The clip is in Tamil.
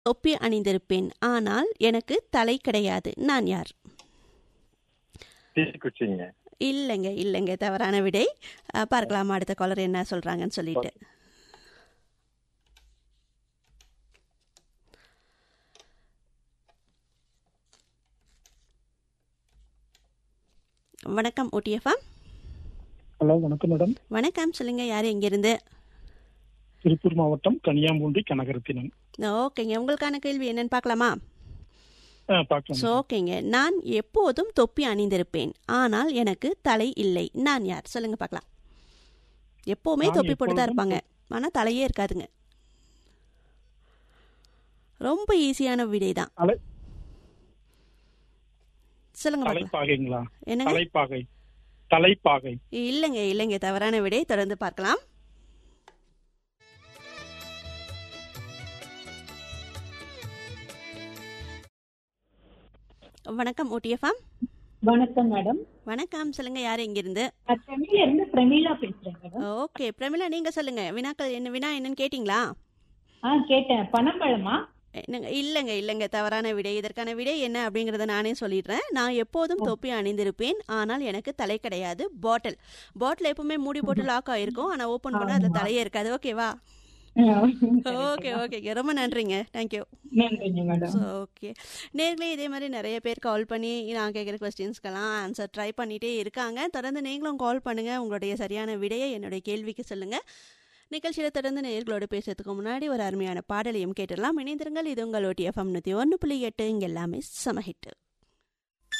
தொப்பி அணிந்திருப்பேன் ஆனால் எனக்கு தலை கிடையாது நான் யார் தீக்குச்சிங்க இல்லைங்க இல்லைங்க தவறான விடை அஹ், பார்க்கலாம் அடுத்த காலர் என்ன சொல்றாங்கன்னு சொல்லிட்டு வணக்கம் ஓடிஎஃப்எம் ஹலோ வணக்கம் மேடம் வணக்கம் சொல்லுங்க யார் எங்கிருந்து திருப்பூர் மாவட்டம் கனியாம்பூண்டி கனகரத்தினம் ஓகேங்க உங்களுக்கான கேள்வி என்னன்னு பார்க்கலாமா ஆ, பார்க்கலாம் ஸோ ஓகேங்க நான் எப்போதும் தொப்பி அணிந்திருப்பேன் ஆனால் எனக்கு தலை இல்லை நான் யார் சொல்லுங்க பார்க்கலாம் எப்போவுமே நான் தொப்பி போட்டு தான் எப்பொழுதும் இருப்பாங்க ஆனால் தலையே இருக்காதுங்க ரொம்ப ஈஸியான விடை தான் தலை சொல்லுங்க பார்க்கலாம் தலைப்பாகைங்களா என்னங்க தலைப்பாகை தலைப்பாகை இல்லைங்க இல்லைங்க தவறான விடை தொடர்ந்து பார்க்கலாம் வணக்கம் ஓடிஎஃப்எம் வணக்கம் மேடம் வணக்கம் சொல்லுங்க யார் எங்கிருந்து நான் சென்னையில இருந்து பிரமீளா பேசுறேன் மேடம் ஓகே பிரமிளா நீங்க சொல்லுங்க வினாக்கள் என்ன வினா என்னன்னு கேட்டிங்களா ஆ கேட்டேன் பனம்பழமா என்னங்க இல்லைங்க இல்லைங்க தவறான விடை இதற்கான விடை என்ன அப்படிங்கறத நானே சொல்லிடுறேன் நான் எப்போதும் தொப்பி அணிந்திருப்பேன் ஆனால் எனக்கு தலை கிடையாது பாட்டில் பாட்டில் எப்பவுமே மூடி போட்டு லாக் ஆயிருக்கும் ஆனா ஓபன் பண்ணா அதுல தலையே இருக்காது ஓகேவா ஓகே ஓகேங்க ரொம்ப நன்றிங்க தேங்க்யூ நன்றிங்க மேடம் ஓகே நேர்களே இதே மாதிரி நிறைய பேர் கால் பண்ணி நான் கேட்குற கொஸ்டின்ஸ்க்கெல்லாம் ஆன்சர் ட்ரை பண்ணிகிட்டே இருக்காங்க தொடர்ந்து நீங்களும் கால் பண்ணுங்கள் உங்களுடைய சரியான விடையை என்னுடைய கேள்விக்கு சொல்லுங்கள் நிகழ்ச்சியில் தொடர்ந்து நேர்களோடு பேசுறதுக்கு முன்னாடி ஒரு அருமையான பாடலையும் கேட்டுடலாம் இணைந்திருங்கள் இது உங்கள் ஓட்டி எஃப்எம் நூற்றி ஒன்று புள்ளி எட்டு இங்கே எல்லாமே சமஹிட்டு